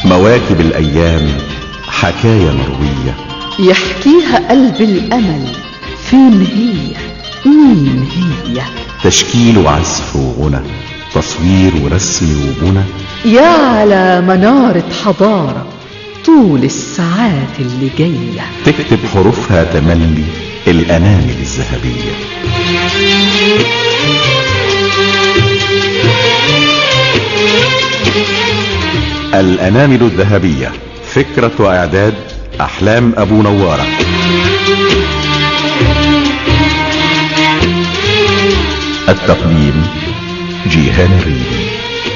مواكب الأيام حكاية مروية يحكيها قلب الأمل فين هي مين هي تشكيل وعزف وغنى تصوير ورسم وبنى يا على منارة حضارة طول الساعات اللي جاية تكتب حروفها تملي الأنامل الذهبية الأنامل الذهبية فكرة وإعداد أحلام أبو نوارة التقديم جيهان الريدي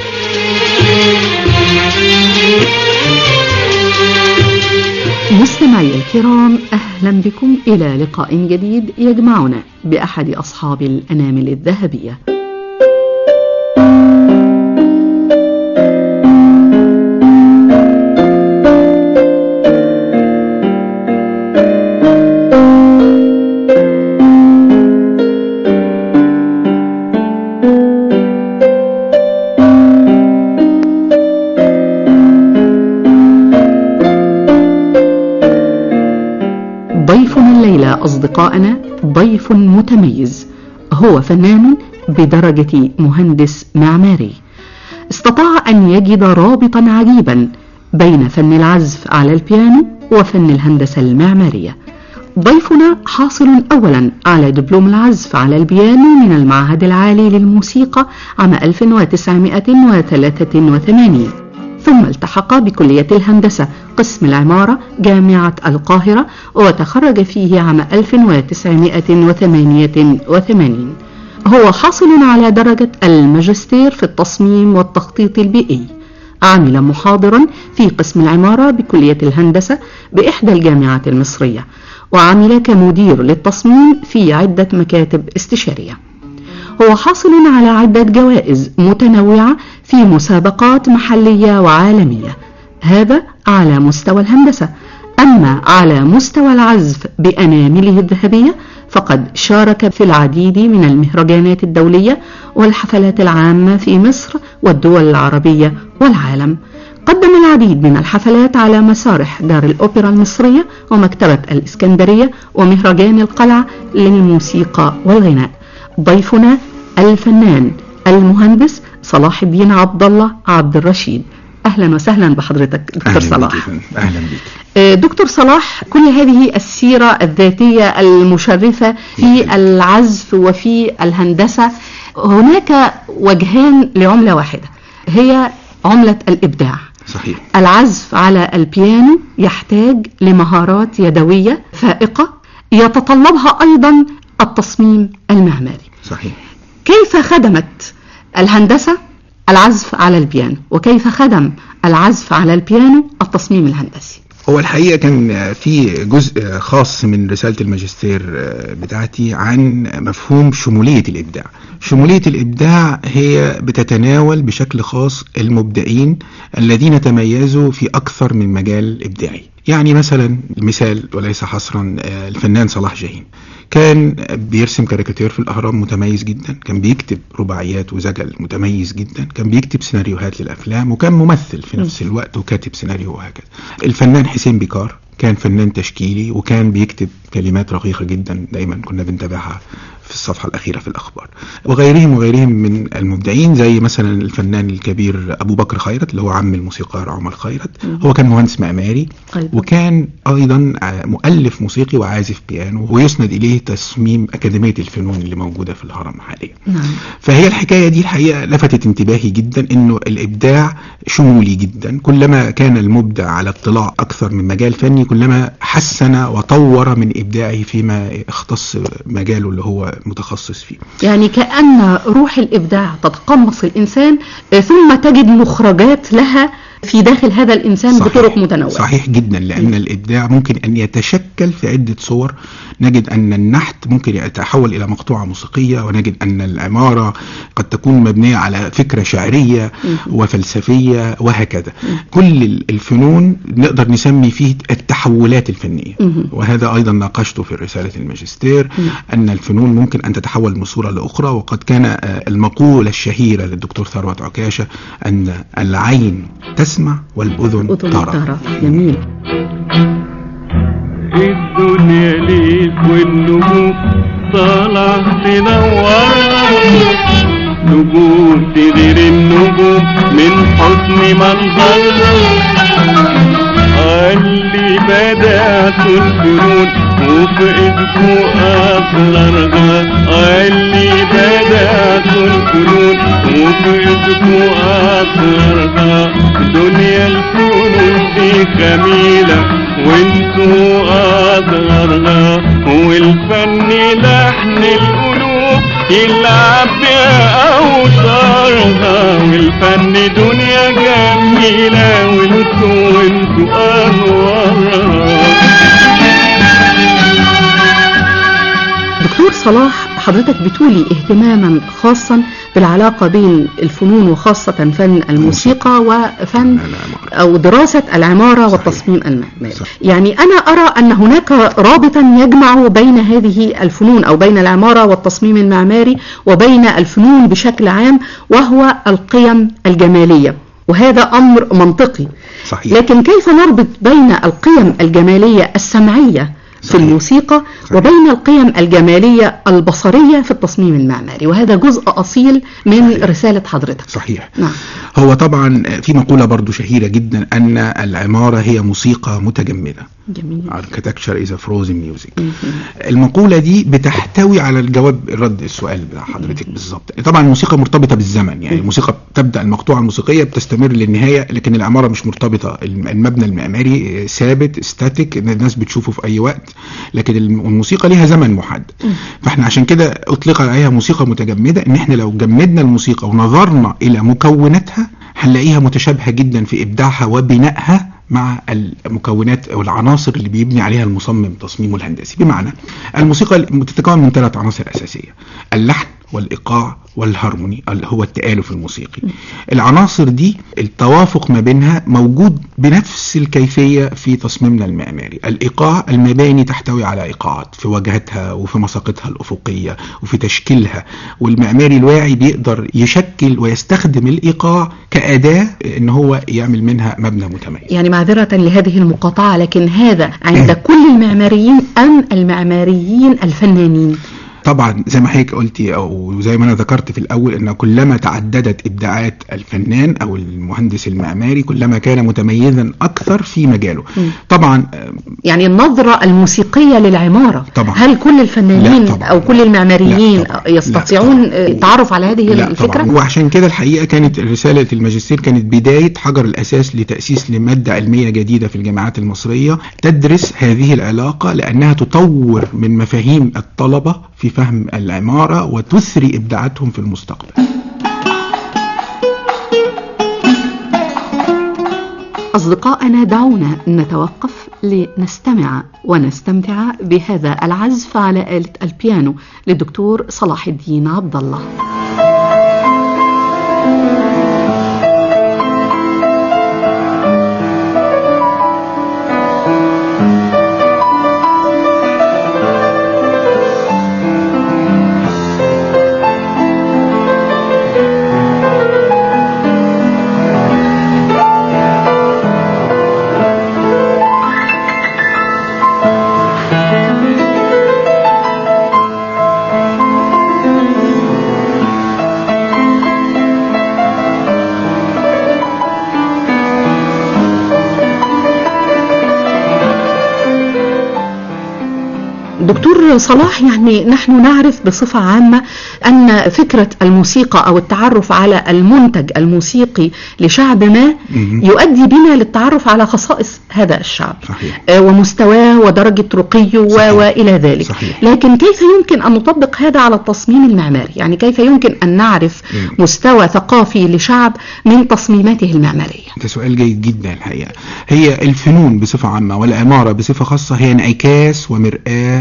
مستمعي الكرام أهلا بكم إلى لقاء جديد يجمعنا بأحد أصحاب الأنامل الذهبية ضيفنا الليلة أصدقائنا ضيف متميز هو فنان بدرجة مهندس معماري استطاع أن يجد رابطا عجيبا بين فن العزف على البيانو وفن الهندسة المعمارية ضيفنا حاصل أولا على دبلوم العزف على البيانو من المعهد العالي للموسيقى عام 1983 ثم التحق بكلية الهندسة قسم العمارة جامعة القاهرة وتخرج فيه عام 1988 هو حاصل على درجة الماجستير في التصميم والتخطيط البيئي عمل محاضرا في قسم العمارة بكلية الهندسة بإحدى الجامعات المصرية وعمل كمدير للتصميم في عدة مكاتب استشارية هو حاصل على عدة جوائز متنوعة في مسابقات محلية وعالمية هذا على مستوى الهندسة أما على مستوى العزف بأنامله الذهبية فقد شارك في العديد من المهرجانات الدولية والحفلات العامة في مصر والدول العربية والعالم قدم العديد من الحفلات على مسارح دار الأوبرا المصرية ومكتبة الإسكندرية ومهرجان القلعة للموسيقى والغناء ضيفنا الفنان المهندس صلاح الدين عبد الله عبد الرشيد اهلا وسهلا بحضرتك دكتور أهلاً صلاح بيك يا فندم. اهلا بيك آه، دكتور صلاح كل هذه السيرة الذاتية المشرفة في العزف وفي الهندسة هناك وجهان لعملة واحدة هي عملة الإبداع صحيح العزف على البيانو يحتاج لمهارات يدوية فائقة يتطلبها أيضا التصميم المعماري صحيح كيف خدمت الهندسة العزف على البيانو وكيف خدم العزف على البيانو التصميم الهندسي هو الحقيقة كان في جزء خاص من رسالة الماجستير بتاعتي عن مفهوم شمولية الإبداع شمولية الإبداع هي بتتناول بشكل خاص المبدعين الذين تميزوا في أكثر من مجال إبداعي يعني مثلا مثال وليس حصرا الفنان صلاح جاهين كان بيرسم كاريكاتير في الأهرام متميز جدا كان بيكتب رباعيات وزجل متميز جدا كان بيكتب سيناريوهات للأفلام وكان ممثل في نفس الوقت وكاتب سيناريو وهكذا الفنان حسين بيكار كان فنان تشكيلي وكان بيكتب كلمات رقيقة جدا دايما كنا بنتابعها في الصفحة الأخيرة في الأخبار وغيرهم وغيرهم من المبدعين زي مثلا الفنان الكبير أبو بكر خيرت اللي هو عم الموسيقار عمر خيرت هو كان مهندس معماري أيضا. وكان أيضا مؤلف موسيقي وعازف بيانو ويسند إليه تصميم أكاديمية الفنون اللي موجودة في الهرم حاليا نعم فهي الحكاية دي الحقيقة لفتت انتباهي جدا انه الابداع شمولي جدا كلما كان المبدع على اطلاع اكثر من مجال فني كلما حسن وطور من ابداعه فيما يختص مجاله اللي هو متخصص فيه يعني كأن روح الإبداع تتقمص الإنسان آه، ثم تجد مخرجات لها في داخل هذا الإنسان صحيح. بطرق متنوعة صحيح جدا لأن الإبداع ممكن أن يتشكل في عدة صور نجد أن النحت ممكن يتحول إلى مقطوعة موسيقية ونجد أن العمارة قد تكون مبنية على فكرة شعرية وفلسفية وهكذا كل الفنون نقدر نسمي فيه التحولات الفنية مهم. وهذا أيضا ناقشته في رسالة الماجستير أن الفنون ممكن أن تتحول من صورة لأخرى وقد كان آه، المقولة الشهيرة للدكتور ثروت عكاشة أن العين تسمع تسمع والأذن أذن ترى ترى جميل الدنيا ليك والنجوم طالع تنور نجوم تغير النجوم من حسن منظرها اللي بدأت الفنون وفي ايدكو اسرارها اللي بدأت الفنون وفي ايدكو اسرارها دنيا الفنون دي جميلة وانتو اصغرها والفن لحن القلوب يلعب بأوتارها والفن دنيا جميلة وانتو وانتو أنوارها دكتور صلاح حضرتك بتولي اهتماما خاصا بالعلاقة بين الفنون وخاصة فن الموسيقى وفن العمارة. أو دراسة العمارة صحيح. والتصميم المعماري صحيح. يعني أنا أرى أن هناك رابطا يجمع بين هذه الفنون أو بين العمارة والتصميم المعماري وبين الفنون بشكل عام وهو القيم الجمالية وهذا أمر منطقي صحيح لكن كيف نربط بين القيم الجمالية السمعية في صحيح. الموسيقى صحيح. وبين القيم الجمالية البصرية في التصميم المعماري وهذا جزء أصيل من صحيح. رسالة حضرتك صحيح نعم هو طبعا في مقولة برضو شهيرة جدا أن العمارة هي موسيقى متجمدة جميل architecture is a frozen music مهم. المقولة دي بتحتوي على الجواب الرد السؤال بتاع حضرتك بالظبط طبعا الموسيقى مرتبطة بالزمن يعني الموسيقى تبدأ المقطوعة الموسيقية بتستمر للنهاية لكن العمارة مش مرتبطة الم- المبنى المعماري ثابت ستاتيك الناس بتشوفه في أي وقت لكن الم- الموسيقى ليها زمن محدد فاحنا عشان كده أطلق عليها موسيقى متجمدة إن احنا لو جمدنا الموسيقى ونظرنا إلى مكوناتها هنلاقيها متشابهة جدا في إبداعها وبنائها مع المكونات او العناصر اللي بيبني عليها المصمم تصميمه الهندسي بمعنى الموسيقى تتكون من ثلاث عناصر اساسيه اللحن والايقاع والهارموني اللي هو التآلف الموسيقي العناصر دي التوافق ما بينها موجود بنفس الكيفية في تصميمنا المعماري الإيقاع المباني تحتوي على إيقاعات في واجهتها وفي مساقطها الأفقية وفي تشكيلها والمعماري الواعي بيقدر يشكل ويستخدم الإيقاع كأداة إن هو يعمل منها مبنى متميز يعني معذرة لهذه المقاطعة لكن هذا عند كل المعماريين أم المعماريين الفنانين طبعا زي ما حضرتك قلتي او زي ما انا ذكرت في الاول ان كلما تعددت ابداعات الفنان او المهندس المعماري كلما كان متميزا اكثر في مجاله مم. طبعا آه، يعني النظرة الموسيقية للعمارة طبعا. هل كل الفنانين لا طبعا. أو كل المعماريين لا طبعا. يستطيعون لا طبعا. التعرف على هذه لا الفكرة؟ طبعا وعشان كده الحقيقه كانت رساله الماجستير كانت بدايه حجر الاساس لتاسيس لماده علميه جديده في الجامعات المصريه تدرس هذه العلاقه لانها تطور من مفاهيم الطلبه في فهم العماره وتثري ابداعاتهم في المستقبل أصدقائنا دعونا نتوقف لنستمع ونستمتع بهذا العزف على آلة البيانو للدكتور صلاح الدين عبد الله دكتور صلاح يعني نحن نعرف بصفة عامة أن فكرة الموسيقى أو التعرف على المنتج الموسيقي لشعب ما مهم. يؤدي بنا للتعرف على خصائص هذا الشعب صحيح. آه، ومستواه ودرجة رقيه و- صحيح. وإلى ذلك صحيح. لكن كيف يمكن أن نطبق هذا على التصميم المعماري يعني كيف يمكن أن نعرف مم. مستوى ثقافي لشعب من تصميماته المعمارية ده سؤال جيد جدا الحقيقة هي الفنون بصفة عامة والعمارة بصفة خاصة هي انعكاس ومرآة لثقافة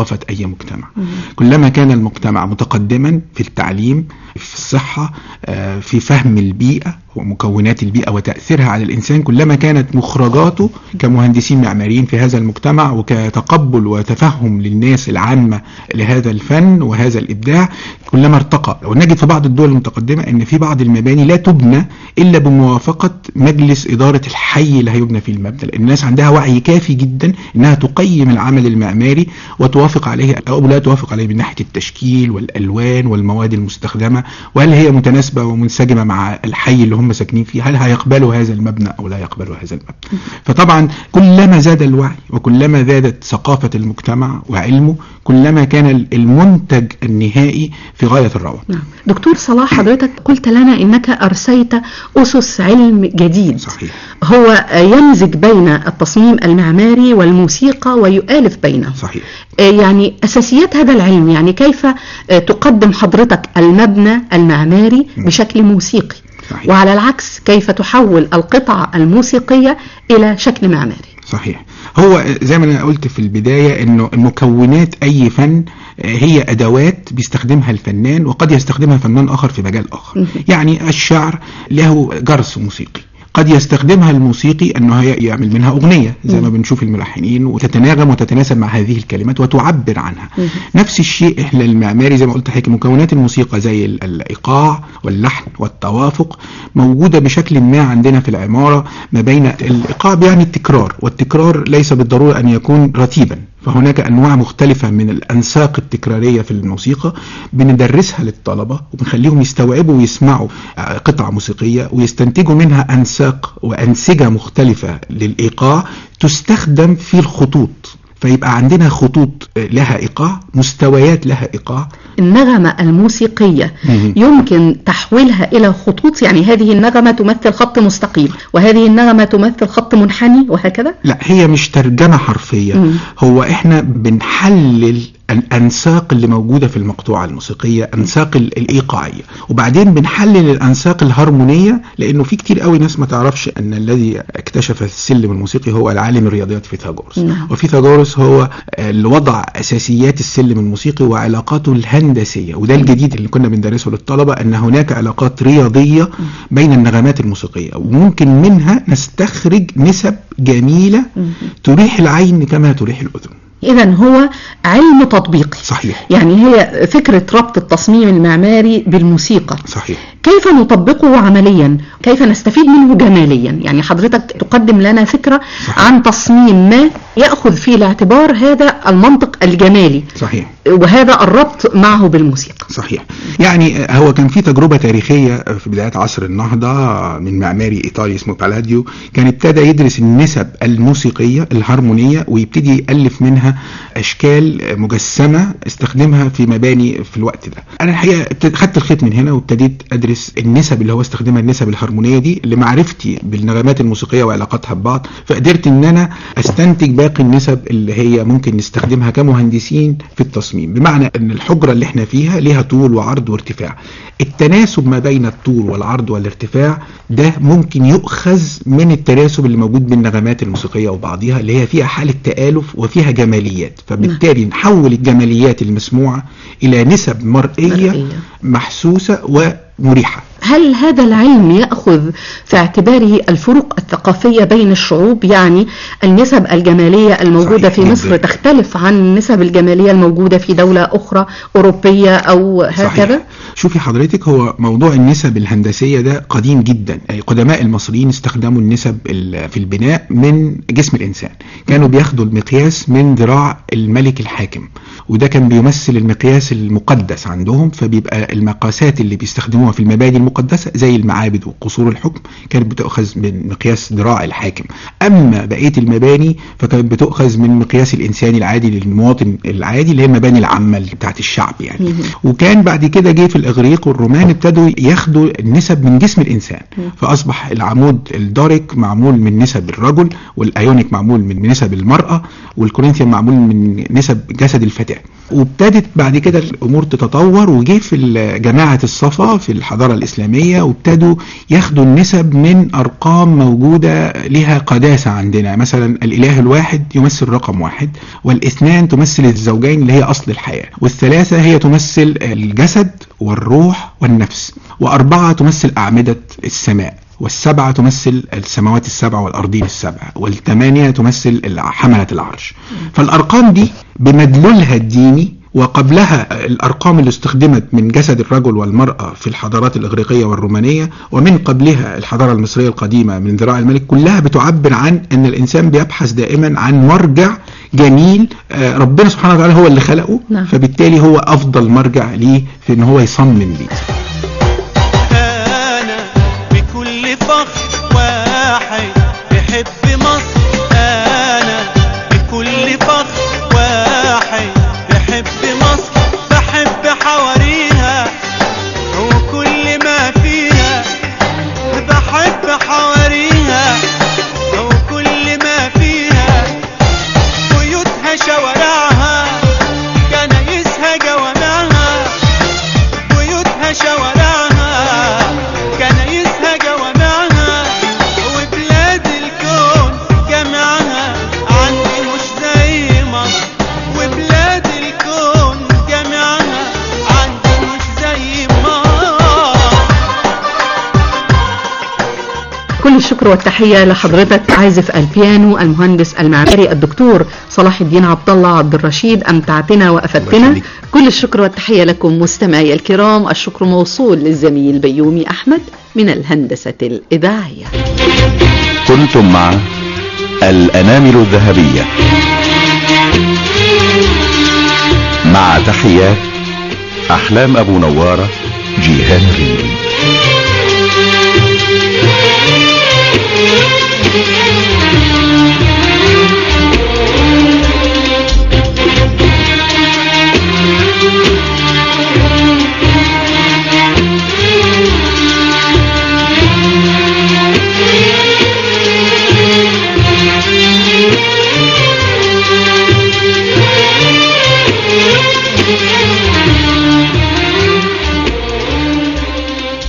ثقافة أي مجتمع كلما كان المجتمع متقدما في التعليم في الصحة آه، في فهم البيئة ومكونات البيئة وتأثيرها على الإنسان كلما كانت مخرجاته كمهندسين معماريين في هذا المجتمع وكتقبل وتفهم للناس العامة لهذا الفن وهذا الإبداع كلما ارتقى ونجد في بعض الدول المتقدمة أن في بعض المباني لا تبنى إلا بموافقة مجلس إدارة الحي اللي هيبنى فيه المبنى لأن الناس عندها وعي كافي جدا أنها تقيم العمل المعماري وتوافق عليه أو لا توافق عليه من ناحية التشكيل والألوان والمواد المستخدمة وهل هي متناسبة ومنسجمة مع الحي اللي هم ساكنين فيه هل هيقبلوا هذا المبنى أو لا يقبلوا هذا المبنى فطبعا كلما زاد الوعي وكلما زادت ثقافة المجتمع وعلمه كلما كان المنتج النهائي في غاية الروعة نعم. دكتور صلاح حضرتك قلت لنا انك ارسيت اسس علم جديد صحيح هو يمزج بين التصميم المعماري والموسيقى ويؤالف بينهم صحيح يعني اساسيات هذا العلم يعني كيف تقدم حضرتك المبنى المعماري بشكل موسيقي صحيح. وعلى العكس كيف تحول القطعة الموسيقية إلى شكل معماري صحيح هو زي ما انا قلت في البداية انه مكونات اي فن هي ادوات بيستخدمها الفنان وقد يستخدمها فنان اخر في مجال اخر مهم. يعني الشعر له جرس موسيقي قد يستخدمها الموسيقي انه هي- يعمل منها اغنيه زي ما بنشوف الملحنين وتتناغم وتتناسب مع هذه الكلمات وتعبر عنها مهم. نفس الشيء احنا المعماري زي ما قلت حضرتك مكونات الموسيقى زي ال- الايقاع واللحن والتوافق موجوده بشكل ما عندنا في العماره ما بين الايقاع بيعني التكرار والتكرار ليس بالضروره ان يكون رتيبا فهناك انواع مختلفه من الانساق التكراريه في الموسيقى بندرسها للطلبه وبنخليهم يستوعبوا ويسمعوا آه، قطعه موسيقيه ويستنتجوا منها انساق وانسجه مختلفه للايقاع تستخدم في الخطوط فيبقى عندنا خطوط آه، لها ايقاع مستويات لها ايقاع النغمة الموسيقية مهم. يمكن تحويلها إلى خطوط يعني هذه النغمة تمثل خط مستقيم وهذه النغمة تمثل خط منحني وهكذا لا هي مش ترجمة حرفية مم. هو احنا بنحلل الأنساق اللي موجودة في المقطوعة الموسيقية أنساق ال- الإيقاعية وبعدين بنحلل الأنساق الهارمونية لأنه في كتير قوي ناس ما تعرفش أن الذي اكتشف السلم الموسيقي هو العالم الرياضيات فيثاغورس نعم. وفيثاغورس هو اللي وضع أساسيات السلم الموسيقي وعلاقاته الهندسية وده الجديد اللي كنا بندرسه للطلبة أن هناك علاقات رياضية بين النغمات الموسيقية وممكن منها نستخرج نسب جميلة مم. تريح العين كما تريح الأذن إذا هو علم تطبيقي صحيح يعني هي فكرة ربط التصميم المعماري بالموسيقى صحيح كيف نطبقه عمليا كيف نستفيد منه جماليا يعني حضرتك تقدم لنا فكرة صحيح. عن تصميم ما يأخذ في الاعتبار هذا المنطق الجمالي صحيح وهذا الربط معه بالموسيقى صحيح يعني هو كان في تجربة تاريخية في بداية عصر النهضة من معماري إيطالي اسمه بالاديو كان ابتدى يدرس النسب الموسيقية الهارمونية ويبتدي يألف منها أشكال مجسمة استخدمها في مباني في الوقت ده أنا الحقيقة ابتد- خدت الخيط من هنا وابتديت أدرس النسب اللي هو استخدمها النسب الهارمونية دي لمعرفتي بالنغمات الموسيقية وعلاقاتها ببعض فقدرت إن أنا أستنتج باقي النسب اللي هي ممكن نستخدمها كمهندسين في التصميم بمعنى ان الحجرة اللي احنا فيها ليها طول وعرض وارتفاع التناسب ما بين الطول والعرض والارتفاع ده ممكن يؤخذ من التناسب اللي موجود بين النغمات الموسيقية وبعضها اللي هي فيها حالة تآلف وفيها جماليات فبالتالي نحول الجماليات المسموعة إلى نسب مرئية, مرئية. محسوسة ومريحة هل هذا العلم يأخذ في اعتباره الفروق الثقافية بين الشعوب يعني النسب الجمالية الموجودة صحيح في مصر جداً. تختلف عن النسب الجمالية الموجودة في دولة أخرى أوروبية أو هكذا صحيح. شوفي حضرتك هو موضوع النسب الهندسية ده قديم جدا أي قدماء المصريين استخدموا النسب ال- في البناء من جسم الإنسان كانوا بياخدوا المقياس من ذراع الملك الحاكم وده كان بيمثل المقياس المقدس عندهم فبيبقى المقاسات اللي بيستخدموها في المباني المقدسة زي المعابد وقصور الحكم كانت بتؤخذ من مقياس ذراع الحاكم أما بقية المباني فكانت بتؤخذ من مقياس الإنسان العادي للمواطن العادي اللي هي المباني العامة اللي بتاعت الشعب يعني مهم. وكان بعد كده جه في الاغريق والرومان ابتدوا ياخدوا النسب من جسم الانسان فاصبح العمود الدارك معمول من نسب الرجل والايونيك معمول من نسب المراه والكورنثيان معمول من نسب جسد الفتاه وابتدت بعد كده الامور تتطور وجه في ال- جماعه الصفا في الحضارة الإسلامية وابتدوا ياخدوا النسب من أرقام موجودة لها قداسة عندنا مثلا الإله الواحد يمثل رقم واحد والاثنان تمثل الزوجين اللي هي أصل الحياة والثلاثة هي تمثل الجسد والروح والنفس وأربعة تمثل أعمدة السماء والسبعة تمثل السماوات السبع والأرضين السبع والثمانية تمثل حملة العرش فالأرقام دي بمدلولها الديني وقبلها الأرقام اللي استخدمت من جسد الرجل والمرأة في الحضارات الإغريقية والرومانية ومن قبلها الحضارة المصرية القديمة من ذراع الملك كلها بتعبر عن أن الإنسان بيبحث دائما عن مرجع جميل آه، ربنا سبحانه وتعالى هو اللي خلقه نعم. فبالتالي هو أفضل مرجع ليه في أن هو يصمم ليه أنا بكل فخر واحد بحب مصر أنا بكل فخر واحد بحب مصر بحب حواريها وكل ما فيها بحب حواريها وكل ما فيها بيوتها شوارعها كنايسها جوامعها بيوتها شوارعها كنايسها جوامعها وبلاد الكون جامعها عندي مش زي مصر وبلاد الكون جامعها عندي مش زي مصر كل الشكر والتحية لحضرتك عازف البيانو المهندس المعماري الدكتور صلاح الدين عبد الله عبد الرشيد أمتعتنا الله وأفدتنا يخليك. كل الشكر والتحية لكم مستمعي الكرام الشكر موصول للزميل بيومي أحمد من الهندسة الإذاعية كنتم مع الأنامل الذهبية مع تحيات أحلام أبو نوارة جيهان ريدي